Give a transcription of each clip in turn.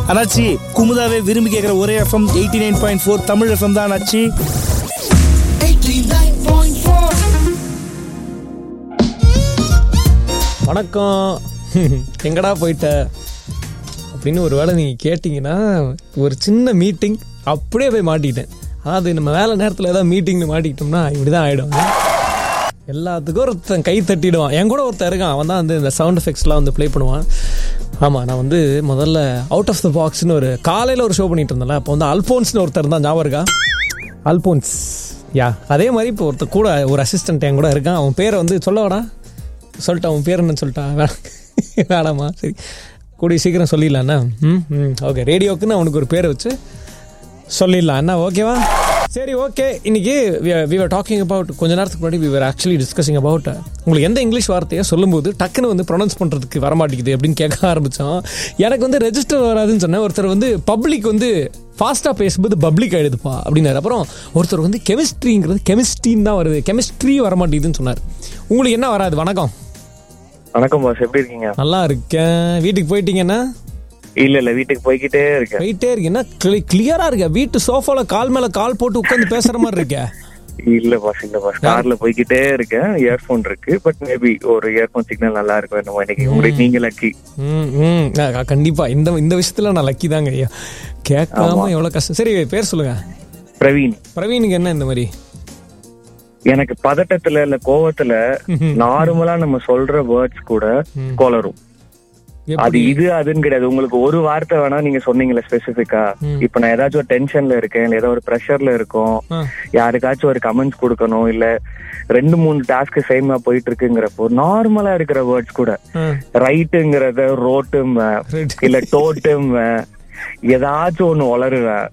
அண்ணாச்சி குமுதாவே விரும்பி கேட்குற ஒரே FM eighty nine point four Tamil FM தான் அண்ணாச்சி 89.4 வணக்கம் எங்கடா போயிட்ட அப்படின்னு ஒரு வேளை நீங்கள் கேட்டிங்கன்னா ஒரு சின்ன மீட்டிங் அப்படியே போய் மாட்டிக்கிட்டேன் அதாவது நம்ம வேலை நேரத்தில் ஏதாவது மீட்டிங்னு மாட்டிக்கிட்டோம்னா இப்படி தான் ஆகிடும் எல்லாத்துக்கும் ஒருத்தன் கை தட்டிடுவான் என் கூட ஒருத்தன் இருக்கான் அவன் தான் வந்து இந்த சவுண்ட் எஃபெக்ட்ஸ்லாம் வந்து ப்ளே பண்ணுவான் ஆமாம் நான் வந்து முதல்ல அவுட் ஆஃப் த பாக்ஸ்னு ஒரு காலையில் ஒரு ஷோ பண்ணிட்டு இருந்தேன்ல அப்போ வந்து அல்போன்ஸ்னு ஒருத்தர் தான் ஞாபகம் இருக்கா அல்போன்ஸ் யா அதே மாதிரி இப்போ ஒருத்தர் கூட ஒரு அசிஸ்டன்ட் என் கூட இருக்கான் அவன் பேரை வந்து சொல்லவாடா சொல்லிட்டான் உன் பேர் என்னன்னு சொல்லிட்டான் வேணாம் வேணாமா சரி கூடிய சீக்கிரம் சொல்லிடலாண்ணா ம் ம் ஓகே ரேடியோக்குன்னு அவனுக்கு ஒரு பேரை வச்சு சொல்லிடலாம் அண்ணா ஓகேவா சரி ஓகே இன்னைக்கு வி ஆர் டாக்கிங் அபவுட் கொஞ்ச நேரத்துக்கு முன்னாடி we are actually discussing about உங்களுக்கு எந்த இங்கிலீஷ் வார்த்தையை சொல்லும்போது டக்குன்னு வந்து ப்ரொனவுன்ஸ் பண்ணுறதுக்கு வரமாட்டேங்குது அப்படின்னு கேட்க ஆரம்பித்தோம் எனக்கு வந்து ரெஜிஸ்டர் வராதுன்னு சொன்னேன் ஒருத்தர் வந்து பப்ளிக் வந்து ஃபாஸ்ட்டாக பேசும்போது பப்ளிக் ஆகிடுதுப்பா அப்படின்னாரு அப்புறம் ஒருத்தர் வந்து கெமிஸ்ட்ரிங்கிறது கெமிஸ்ட்ரின்னு தான் வருது கெமிஸ்ட்ரி வரமாட்டேங்குதுன்னு சொன்னார் உங்களுக்கு என்ன வராது வணக்கம் வணக்கம் பாஸ் எப்படி இருக்கீங்க நல்லா இருக்கேன் வீட்டுக்கு போயிட்டீங்கன்னா இல்ல இல்ல வீட்டுக்கு போய்கிட்டே இருக்கேன் போயிட்டே இருக்கீங்கன்னா கிளியரா இருக்க வீட்டு சோஃபால கால் மேல கால் போட்டு உட்காந்து பேசுற மாதிரி இருக்க இல்ல பாஸ் இல்ல பாஸ் கார்ல போய்கிட்டே இருக்கேன் இயர்போன் இருக்கு பட் மேபி ஒரு இயர்போன் சிக்னல் நல்லா இருக்கும் என்னமோ இன்னைக்கு உங்களுக்கு நீங்க லக்கி ம், ம். அஹ் கண்டிப்பா இந்த இந்த விஷயத்துல நான் லக்கி தாங்க ஐயா கேட்காம எவ்வளவு கஷ்டம் சரி பேர் சொல்லுங்க பிரவீன் பிரவீனுக்கு என்ன இந்த மாதிரி எனக்கு பதட்டத்துல இல்ல கோவத்துல நார்மலா நம்ம சொல்ற வேர்ட்ஸ் கூட கொளரும் அது இது அதுன்னு கிடையாது உங்களுக்கு ஒரு வார்த்தை வேணா நீங்க சொன்னீங்கல்ல ஸ்பெசிபிக்கா இப்ப நான் ஏதாச்சும் ஒரு டென்ஷன்ல இருக்கேன் இல்ல ஏதோ ஒரு ப்ரெஷர்ல இருக்கோம் ஆ. யாருக்காச்சும் ஒரு கமெண்ட்ஸ் கொடுக்கணும் இல்ல ரெண்டு மூணு டாஸ்க் சேமா போயிட்டு இருக்குங்கிறப்போ நார்மலா இருக்கிற வேர்ட்ஸ் கூட ஆ. ரைட்டுங்கிறத ரோட்டும் Right. இல்ல டோட்டும் ஏதாச்சும் ஒண்ணு வளருவேன்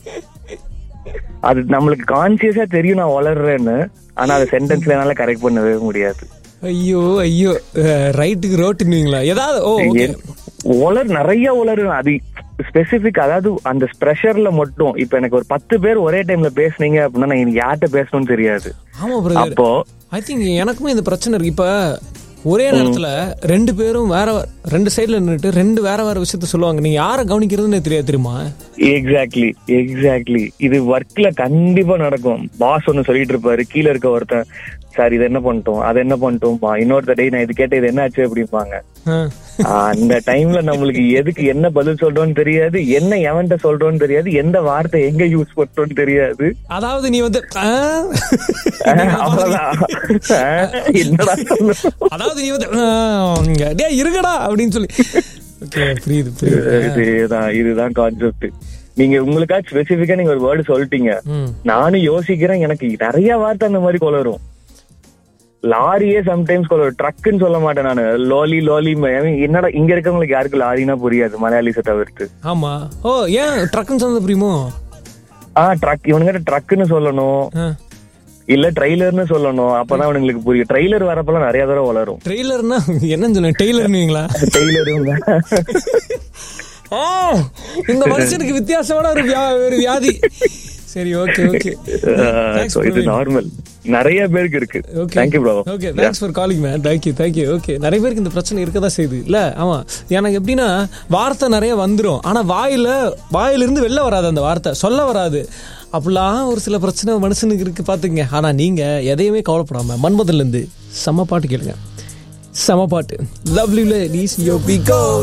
அது நம்மளுக்கு கான்சியஸா தெரியும் நான் வளர்றேன்னு ஆனா அது சென்டென்ஸ்ல என்னால கரெக்ட் பண்ணவே முடியாது ஐயோ ஐயோ அஹ், ரைட்டுக்கு ரோட்டுன்னுவீங்களா ஏதாவது ஓ okay. உலர் நிறைய உலருவேன் அது ஸ்பெசிபிக் அதாவது அந்த ப்ரெஷர்ல மட்டும் இப்ப எனக்கு ஒரு பத்து பேர் ஒரே டைம்ல பேசுனீங்க அப்படின்னா நான் எனக்கு யார்கிட்ட பேசணும்னு தெரியாது ஆமா பிரதர் அப்போ ஐ திங்க் எனக்குமே இந்த பிரச்சனை இருக்கு இப்ப ஒரே நேரத்துல ரெண்டு பேரும் வேற ரெண்டு சைடுல நின்னுட்டு ரெண்டு வேற வேற விஷயத்த சொல்லுவாங்க நீங்க யாரை கவனிக்கிறதுன்னு தெரியாது தெரியுமா எக்ஸாக்ட்லி எக்ஸாக்ட்லி இது ஒர்க்ல கண்டிப்பா நடக்கும் பாஸ் ஒன்னு சொல்லிட்டு இருப்பாரு கீழ இருக்க ஒருத்தன் சார் இது என்ன பண்ணிட்டோம் அது என்ன பண்ணிட்டோம்பா இன்னொருத்த டே நான் இது கேட்ட இது என்ன ஆச்சு அப்படிம்பாங்க ஆ. அந்த டைம்ல நம்மளுக்கு எதுக்கு என்ன பதில் சொல்றோம்னு தெரியாது என்ன எவன்ட்ட சொல்றோம்னு தெரியாது எந்த வார்த்தை எங்க யூஸ் பண்றோம்னு தெரியாது அதாவது நீ வந்து ஆ? அவ்வளவுதான் என்னடா சொல்லு அதாவது நீ வந்து ஆ, இங்க, டேய் இருங்கடா அப்படின்னு சொல்லி ஓகே புரியுது புரியுது இதுதான் இதுதான் கான்செப்ட் நீங்க உங்களுக்கா ஸ்பெசிபிக்கா நீங்க ஒரு வேர்டு சொல்லிட்டீங்க ம். நானும் யோசிக்கிறேன் எனக்கு நிறைய வார்த்தை அந்த மாதிரி கொளரும் லாரியே சம்டைம்ஸ் கொளரும் ட்ரக்குன்னு சொல்ல மாட்டேன் நானு லோலி லோலி என்னடா இங்க இருக்கவங்களுக்கு யாருக்கு லாரினா புரியாது மலையாளிஸை தவிர்த்து ஆமா ஓ ஏன் ட்ரக்குன்னு சொன்னது புரியுமோ ஆ ட்ரக் இவனுங்கிட்ட ட்ரக்குன்னு சொல்லணும் ஆ. இல்ல ட்ரெய்லர்னு சொல்லணும் அப்பதான் அவனுங்களுக்கு புரியும் ட்ரெய்லர் வரப்பெல்லாம் நிறைய தடவை வளரும் ட்ரெய்லர்னா என்னன்னு சொல்லுங்க டெய்லர்னுவீங்களா டெய்லரும் ஆ, இந்த மனுஷனுக்கு வித்தியாசமான ஒரு வியா- ஒரு வியாதி சரி ஓகே ஓகே So, இது நார்மல் நிறைய பேருக்கு இருக்கு okay thank you bro okay thanks for calling man thank you thank you okay நிறைய பேருக்கு இந்த பிரச்சனை இருக்க தான் செய்யுது இல்ல ஆமா எனக்கு எப்படின்னா வார்த்தை நிறைய வந்துரும் ஆனா வாயில வாயிலிருந்து வெளில வராது அந்த வார்த்தை சொல்ல வராது அப்படிலாம் ஒரு சில பிரச்சனை மனுஷனுக்கு இருக்கு பாத்துங்க ஆனா நீங்க எதையுமே கவலைப்படாம மன்மதன்ல இருந்து செம்ம பாட்டு கேளுங்க செம்ம பாட்டு லவ்லி லேடிஸ் யோ பி கோ